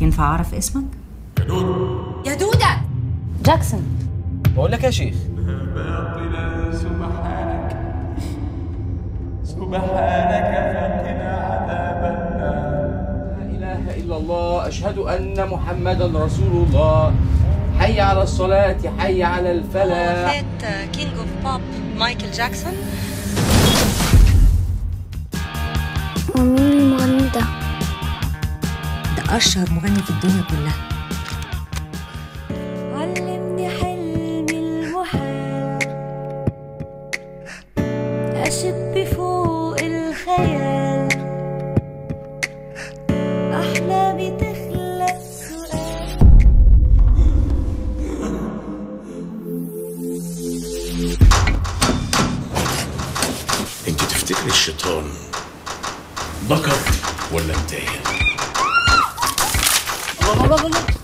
ينفع أعرف اسمك؟ يا دودة جاكسون بقول لك يا شيخ باطلا سبحانك سبحانك فقنا عذاب النار لا اله الا الله اشهد ان محمدا رسول الله حي على الصلاه حي على الفلاح فات كينج اوف بوب مايكل جاكسون ومين المغني ده؟ ده أشهر مغني في الدنيا كلها علمني حلمي المحال أشب فوق الخيال أحلامي تخلق سؤال انت تفتكري الشيطان ذكر ولا انتهى الله الله الله